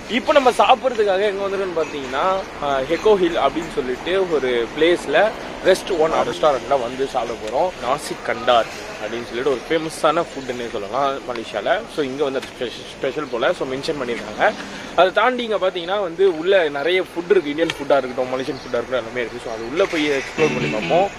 இப்போ நம்ம சாப்பிட்றதுக்காக எங்கே வந்துருன்னு பார்த்தீங்கன்னா ஹெக்கோ ஹில் அப்படின்னு சொல்லிட்டு ஒரு பிளேஸில் ரெஸ்ட் ஒன் ரெஸ்டாரண்ட்டில் வந்து சாப்பிட போகிறோம் நாசிக் கண்டார் அப்படின்னு சொல்லிட்டு ஒரு ஃபேமஸான ஃபுட்டுன்னே சொல்லலாம் மலேசியாவில் ஸோ இங்கே வந்து ஸ்பெஷல் ஸ்பெஷல் போல் ஸோ மென்ஷன் பண்ணியிருக்காங்க அதை தாண்டி இங்கே பார்த்தீங்கன்னா வந்து உள்ள நிறைய ஃபுட் இருக்குது இந்தியன் ஃபுட்டாக இருக்கட்டும் மலேசியன் ஃபுட்டாக இருக்கட்டும் எல்லாமே இருக்குது ஸோ அது உள்ளே போய் எக்ஸ்ப்ளோர் பண்ணி பார்ப்போம்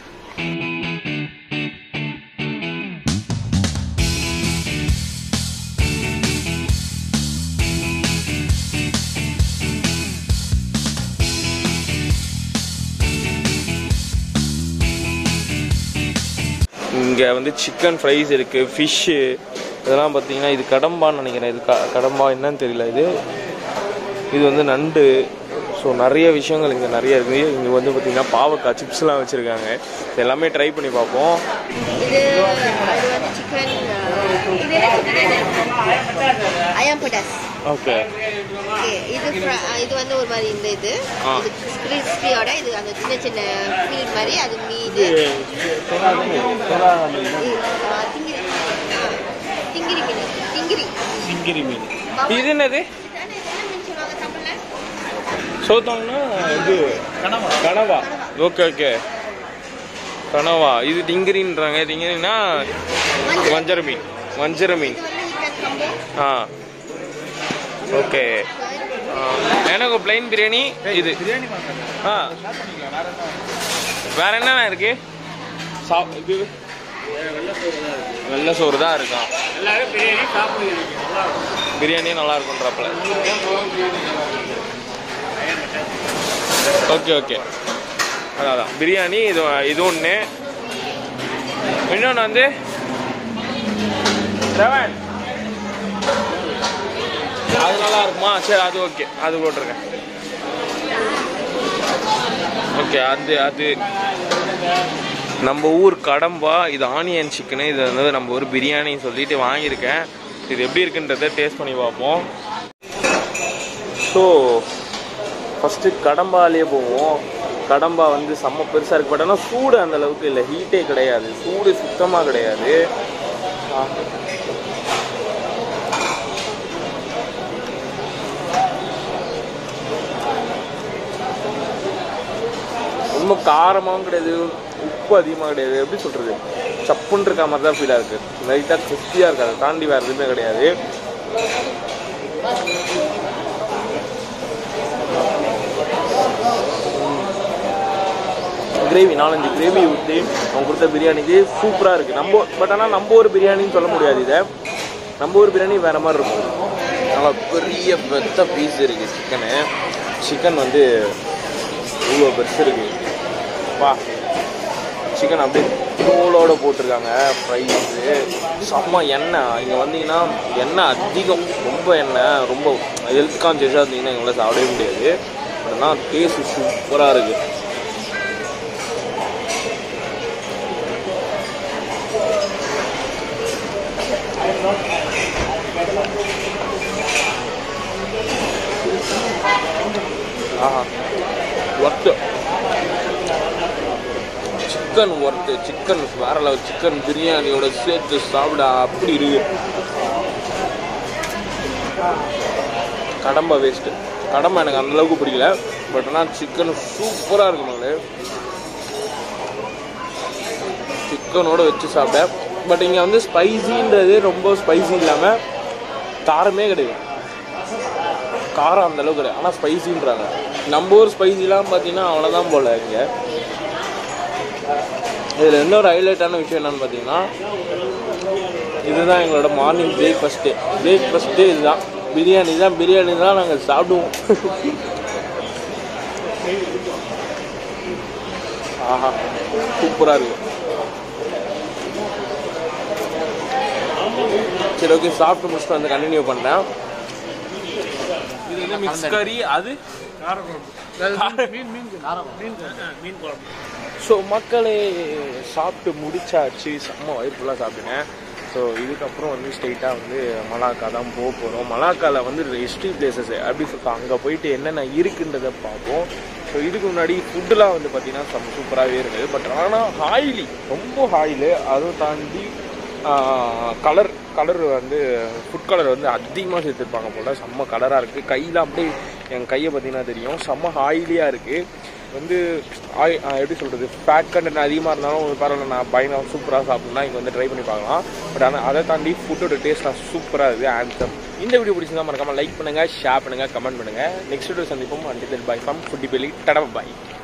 இங்கே வந்து சிக்கன் ஃப்ரைஸ் இருக்குது ஃபிஷ்ஷு இதெல்லாம் பார்த்தீங்கன்னா இது கடம்பான்னு நினைக்கிறேன் இது க கடம்பா என்னன்னு தெரியல இது இது வந்து நண்டு ஸோ நிறைய விஷயங்கள் இங்கே நிறைய இருக்குது இங்கே வந்து பார்த்தீங்கன்னா பாவக்காய் சிப்ஸ்லாம் வச்சுருக்காங்க இது எல்லாமே ட்ரை பண்ணி பார்ப்போம் இது அது வந்து சிக்கன் இது அயம் படாஸ் ஓகே ஓகே இது fry- இது வந்து ஒரு மாதிரி இந்த இது ஆ. இது கிறிஸ்பியோட இது அந்த சின்ன சின்ன ஃபீல் மாதிரி அது மீது இது, ஆ, திங்கிரி ஆ, திங்கிரி மீன் திங்கிரி சிங்கிரி மீன் இது என்னது இதானே என்ன மீன் சொல்லுவாங்க தமிழ்ல சோத்தாங்கன்னா இது கனவா ஓகே ஓகே கனவா இது டிங்கிரின்றாங்க டிங்கிரினா வஞ்சர மீன் வஞ்சர மீன் இது வந்து இக்கன் கம்போ ஆ ஓகே எனக்கு பிளைன் பிரியாணி இது ஆ வேற என்னண்ணா இருக்கு சா இது வெள்ளை சோறு தான் இருக்கான் பிரியாணி நல்லா இருக்கும்ன்றப்பல ஓகே ஓகே அதான் அதான் பிரியாணி இது இது ஒன்று இன்னொன்று வந்து செவன் அது நல்லா இருக்குமா சரி அது ஓகே அது போட்டிருக்கேன் ஓகே அது அது நம்ம ஊர் கடம்பா இது ஆனியன் சிக்கனு இது வந்து நம்ம ஊர் பிரியாணின்னு சொல்லிட்டு வாங்கியிருக்கேன் இது எப்படி இருக்குன்றதை டேஸ்ட் பண்ணி பார்ப்போம் ஸோ ஃபஸ்ட்டு கடம்பாலே போவோம் கடம்பா வந்து செம்ம பெருசாக இருக்கு பட் ஆனால் சூடு அந்த அளவுக்கு இல்லை ஹீட்டே கிடையாது சூடு சுத்தமாக கிடையாது ஆ. ரொம்ப காரமாகவும் கிடையாது உப்பு அதிகமாக கிடையாது எப்படி சொல்கிறது சப்புன்னு இருக்க மாதிரி தான் ஃபீலாக இருக்குது லைட்டாக கிறிஸ்பியாக இருக்குது அதை தாண்டி வேறு எதுவுமே கிடையாது கிரேவி நாலஞ்சு கிரேவி ஊற்றி அவங்க கொடுத்த பிரியாணிக்கு சூப்பராக இருக்குது நம்ம பட் ஆனால் நம்ம ஒரு பிரியாணின்னு சொல்ல முடியாது இதை நம்ம ஒரு பிரியாணி வேறு மாதிரி இருக்கும் நல்லா பெரிய பெத்த பீஸ் இருக்குது சிக்கனு சிக்கன் வந்து இவ்வளோ பெருசு இருக்குது வா சிக்கன் அப்படியே தோலோட போட்டிருக்காங்க ஃப்ரைஸு செம்ம எண்ணெய் இங்கே வந்தீங்கன்னா எண்ணெய் அதிகம் ரொம்ப எண்ணெய் ரொம்ப ஹெல்த் கான்சியஸாக இருந்தீங்கன்னா எங்களால் சாப்பிடவே முடியாது பட் ஆனால் டேஸ்ட் சூப்பராக இருக்குது ஆஹா ஒர்த்து சிக்கன் ஒர்த்து சிக்கன் வேற லெவல் சிக்கன் பிரியாணியோட சேர்த்து சாப்பிட அப்படி இருக்கு கடம்பா வேஸ்ட்டு கடம்பா எனக்கு அந்த அளவுக்கு பிடிக்கல பட் ஆனால் சிக்கன் சூப்பராக இருக்கு மகளே சிக்கனோட வச்சு சாப்பிட்டேன் பட் இங்கே வந்து ஸ்பைசின்றது ரொம்ப ஸ்பைசி இல்லாமல் காரமே கிடையாது காரம் அந்த அளவுக்கு கிடையாது ஆனால் ஸ்பைசின்றாங்க நம்ம ஊர் ஸ்பைசிலாம் பார்த்தீங்கன்னா அவ்வளோதான் போல இங்கே இதில் இன்னொரு ஹைலைட்டான விஷயம் என்னன்னு பார்த்தீங்கன்னா இதுதான் எங்களோட மார்னிங் பிரேக்ஃபாஸ்ட்டு பிரேக்ஃபாஸ்ட்டு இதுதான் பிரியாணி தான் பிரியாணி தான் நாங்கள் சாப்பிடுவோம் ஆஹா சூப்பராக இருக்கு சரி ஓகே சாப்பிட்டு முடிச்சுட்டு வந்து கண்டினியூ பண்ணேன் இது வந்து மிக்ஸ் கறி அது ஸோ மக்களே சாப்பிட்டு முடிச்சாச்சு செம்ம வயிறு ஃபுல்லாக சாப்பிட்டேன் ஸோ இதுக்கப்புறம் வந்து ஸ்ட்ரெயிட்டாக வந்து மலாக்கா தான் போக போகிறோம் மலாக்காவில் வந்து ஹிஸ்ட்ரி பிளேசஸ் அப்படி சொல்லிட்டு அங்கே போயிட்டு என்னென்ன இருக்குன்றதை பார்ப்போம் ஸோ இதுக்கு முன்னாடி ஃபுட்டுலாம் வந்து பார்த்தீங்கன்னா செம்ம சூப்பராகவே இருந்தது பட் ஆனால் ஆயிலி ரொம்ப ஆயிலு அதுவும் தாண்டி கலர் கலர் வந்து ஃபுட் கலர் வந்து அதிகமாக சேர்த்துருப்பாங்க போல் செம்ம கலராக இருக்குது கையில் அப்படியே என் கையை பார்த்தீங்கன்னா தெரியும் செம்ம ஆயிலியாக இருக்குது வந்து ஆய் ஆ, எப்படி சொல்கிறது ஃபேட் கண்டென்ட் அதிகமாக இருந்தாலும் பரவாயில்ல நான் பயங்கர சூப்பராக சாப்பிட்னா இங்கே வந்து ட்ரை பண்ணி பார்க்கலாம் பட் ஆனால் அதை தாண்டி ஃபுட்டோட டேஸ்ட்லாம் சூப்பராக இருக்குது ஆன்சம் இந்த வீடியோ பிடிச்சிருந்தா மறக்காமல் லைக் பண்ணுங்கள் ஷேர் பண்ணுங்கள் கமெண்ட் பண்ணுங்கள் நெக்ஸ்ட் வீடியோ சந்திப்போம் until bye from foodie belly tata bye